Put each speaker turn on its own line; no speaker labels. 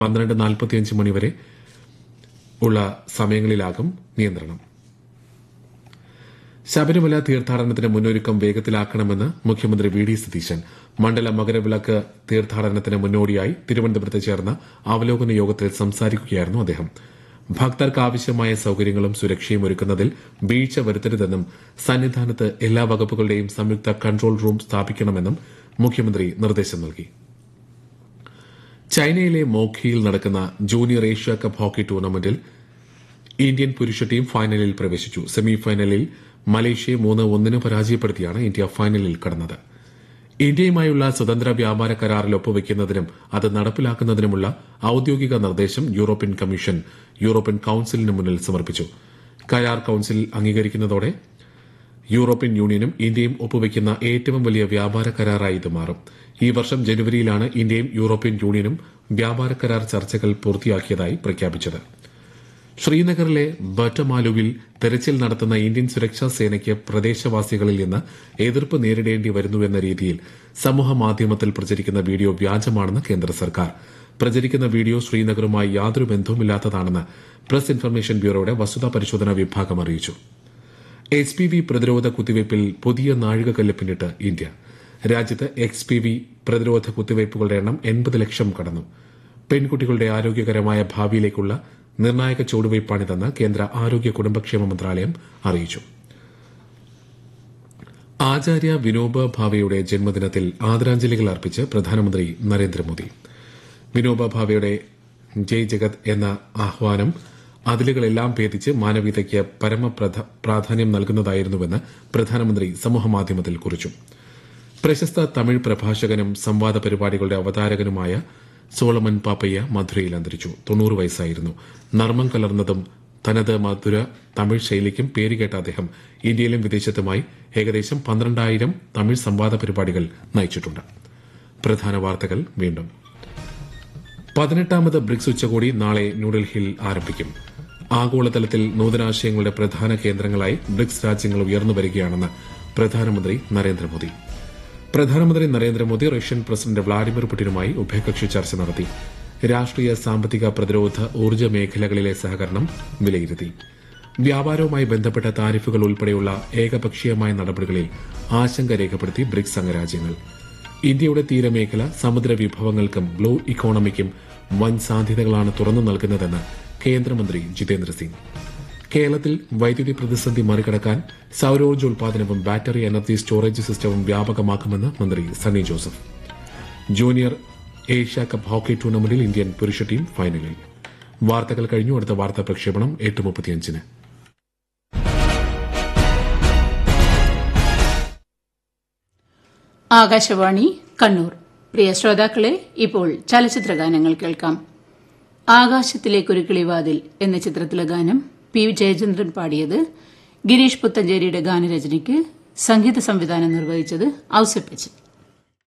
പന്ത്രണ്ട് നാൽപ്പത്തിയഞ്ച് മണിവരെ ഉള്ള സമയങ്ങളിലാകും നിയന്ത്രണം ശബരിമല തീർത്ഥാടനത്തിന് മുന്നൊരുക്കം വേഗത്തിലാക്കണമെന്ന് മുഖ്യമന്ത്രി വി ഡി സതീശൻ മണ്ഡല മകരവിളക്ക് തീർത്ഥാടനത്തിന് മുന്നോടിയായി തിരുവനന്തപുരത്ത് ചേർന്ന അവലോകന യോഗത്തിൽ സംസാരിക്കുകയായിരുന്നു അദ്ദേഹം ഭക്തർക്ക് ആവശ്യമായ സൌകര്യങ്ങളും സുരക്ഷയും ഒരുക്കുന്നതിൽ വീഴ്ച വരുത്തരുതെന്നും സന്നിധാനത്ത് എല്ലാ വകുപ്പുകളുടെയും സംയുക്ത കൺട്രോൾ റൂം സ്ഥാപിക്കണമെന്നും മുഖ്യമന്ത്രി നിർദ്ദേശം നൽകി ചൈനയിലെ മോഖിയിൽ നടക്കുന്ന ജൂനിയർ ഏഷ്യ കപ്പ് ഹോക്കി ടൂർണമെന്റിൽ ഇന്ത്യൻ പുരുഷ ടീം ഫൈനലിൽ പ്രവേശിച്ചു സെമിഫൈനലിൽ മലേഷ്യയെ മൂന്ന് ഒന്നിന് പരാജയപ്പെടുത്തിയാണ് ഇന്ത്യ ഫൈനലിൽ കടന്നത് ഇന്ത്യയുമായുള്ള സ്വതന്ത്ര വ്യാപാര കരാറിൽ ഒപ്പുവയ്ക്കുന്നതിനും അത് നടപ്പിലാക്കുന്നതിനുമുള്ള ഔദ്യോഗിക നിർദ്ദേശം യൂറോപ്യൻ കമ്മീഷൻ യൂറോപ്യൻ കൌൺസിലിന് മുന്നിൽ സമർപ്പിച്ചു കരാർ കൌൺസിൽ അംഗീകരിക്കുന്നതോടെ യൂറോപ്യൻ യൂണിയനും ഇന്ത്യയും ഒപ്പുവയ്ക്കുന്ന ഏറ്റവും വലിയ വ്യാപാര കരാറായി ഇത് മാറും ഈ വർഷം ജനുവരിയിലാണ് ഇന്ത്യയും യൂറോപ്യൻ യൂണിയനും വ്യാപാര കരാർ ചർച്ചകൾ പൂർത്തിയാക്കിയതായി പ്രഖ്യാപിച്ചത് ശ്രീനഗറിലെ ബട്ടമാലുവിൽ തെരച്ചിൽ നടത്തുന്ന ഇന്ത്യൻ സുരക്ഷാ സേനയ്ക്ക് പ്രദേശവാസികളിൽ നിന്ന് എതിർപ്പ് നേരിടേണ്ടി വരുന്നുവെന്ന രീതിയിൽ സമൂഹ മാധ്യമത്തിൽ പ്രചരിക്കുന്ന വീഡിയോ വ്യാജമാണെന്ന് കേന്ദ്ര സർക്കാർ പ്രചരിക്കുന്ന വീഡിയോ ശ്രീനഗറുമായി യാതൊരു ബന്ധവുമില്ലാത്തതാണെന്ന് പ്രസ് ഇൻഫർമേഷൻ ബ്യൂറോയുടെ വസ്തുതാ പരിശോധനാ വിഭാഗം അറിയിച്ചു എച്ച് പി വി പ്രതിരോധ കുത്തിവയ്പിൽ പുതിയ നാഴികക്കല്ല് പിന്നിട്ട് ഇന്ത്യ രാജ്യത്ത് എക്സ് പി വി പ്രതിരോധ കുത്തിവയ്പുകളുടെ എണ്ണം എൺപത് ലക്ഷം കടന്നു പെൺകുട്ടികളുടെ ആരോഗ്യകരമായ ഭാവിയിലേക്കുള്ള നിർണായക ചുവടുവയ്പ്പാണിതെന്ന് കേന്ദ്ര ആരോഗ്യ കുടുംബക്ഷേമ മന്ത്രാലയം അറിയിച്ചു ആചാര്യ വിനോബ ഭാവെയുടെ ജന്മദിനത്തിൽ ആദരാഞ്ജലികൾ അർപ്പിച്ച് പ്രധാനമന്ത്രി നരേന്ദ്രമോദി വിനോബ ഭാവെയുടെ ജയ് ജഗത് എന്ന ആഹ്വാനം അതിലുകളെല്ലാം ഭേദിച്ച് മാനവീയതയ്ക്ക് പരമ പ്രാധാന്യം നൽകുന്നതായിരുന്നുവെന്ന് പ്രധാനമന്ത്രി സമൂഹമാധ്യമത്തിൽ കുറിച്ചു പ്രശസ്ത തമിഴ് പ്രഭാഷകനും സംവാദ പരിപാടികളുടെ അവതാരകനുമായ സോളമൻ പാപ്പയ്യ മധുരയിൽ അന്തരിച്ചു തൊണ്ണൂറ് വയസ്സായിരുന്നു നർമ്മം കലർന്നതും തനത് മധുര തമിഴ് ശൈലിക്കും പേരുകേട്ട അദ്ദേഹം ഇന്ത്യയിലും വിദേശത്തുമായി ഏകദേശം പന്ത്രണ്ടായിരം തമിഴ് സംവാദ പരിപാടികൾ നയിച്ചിട്ടുണ്ട് പ്രധാന വാർത്തകൾ വീണ്ടും പതിനെട്ടാമത് ബ്രിക്സ് ഉച്ചകോടി നാളെ ന്യൂഡൽഹിയിൽ ആരംഭിക്കും ആഗോളതലത്തിൽ നൂതനാശയങ്ങളുടെ പ്രധാന കേന്ദ്രങ്ങളായി ബ്രിക്സ് രാജ്യങ്ങൾ ഉയർന്നുവരികയാണെന്ന് പ്രധാനമന്ത്രി നരേന്ദ്രമോദി പ്രധാനമന്ത്രി നരേന്ദ്രമോദി റഷ്യൻ പ്രസിഡന്റ് വ്ളാഡിമിർ പുടിനുമായി ഉഭയകക്ഷി ചർച്ച നടത്തി രാഷ്ട്രീയ സാമ്പത്തിക പ്രതിരോധ ഊർജ്ജ മേഖലകളിലെ സഹകരണം വിലയിരുത്തി വ്യാപാരവുമായി ബന്ധപ്പെട്ട താരിഫുകൾ ഉൾപ്പെടെയുള്ള ഏകപക്ഷീയമായ നടപടികളിൽ ആശങ്ക രേഖപ്പെടുത്തി ബ്രിക്സ് അംഗരാജ്യങ്ങൾ ഇന്ത്യയുടെ തീരമേഖല സമുദ്ര വിഭവങ്ങൾക്കും ബ്ലൂ ഇക്കോണമിക്കും വൻ സാധ്യതകളാണ് തുറന്നു നൽകുന്നതെന്ന് കേന്ദ്രമന്ത്രി ജിതേന്ദ്ര സിംഗ് കേരളത്തിൽ വൈദ്യുതി പ്രതിസന്ധി മറികടക്കാൻ സൌരോർജ്ജ ഉൽപാദനവും ബാറ്ററി എനർജി സ്റ്റോറേജ് സിസ്റ്റവും വ്യാപകമാക്കുമെന്ന് മന്ത്രി Sunny Joseph junior Asia cup hockey ടൂർണമെന്റിൽ ഇന്ത്യൻ പുരുഷ ടീം ഫൈനലിൽ വാർത്തകൾ കഴിഞ്ഞു അടുത്ത വാർത്താ പ്രക്ഷേപണം എട്ട് മുപ്പത്തിയഞ്ചിന്
ആകാശവാണി കണ്ണൂർ പ്രിയ ശ്രോതാക്കളെ ഇപ്പോൾ ചലച്ചിത്ര ഗാനങ്ങൾ കേൾക്കാം ആകാശത്തിലേക്കൊരു കിളിവാതിൽ എന്ന ചിത്രത്തിലെ ഗാനം പി ജയചന്ദ്രൻ പാടിയത് ഗിരീഷ് പുത്തഞ്ചേരിയുടെ ഗാനരചനയ്ക്ക് സംഗീത സംവിധാനം നിർവഹിച്ചത് ഔസപ്പച്ചൻ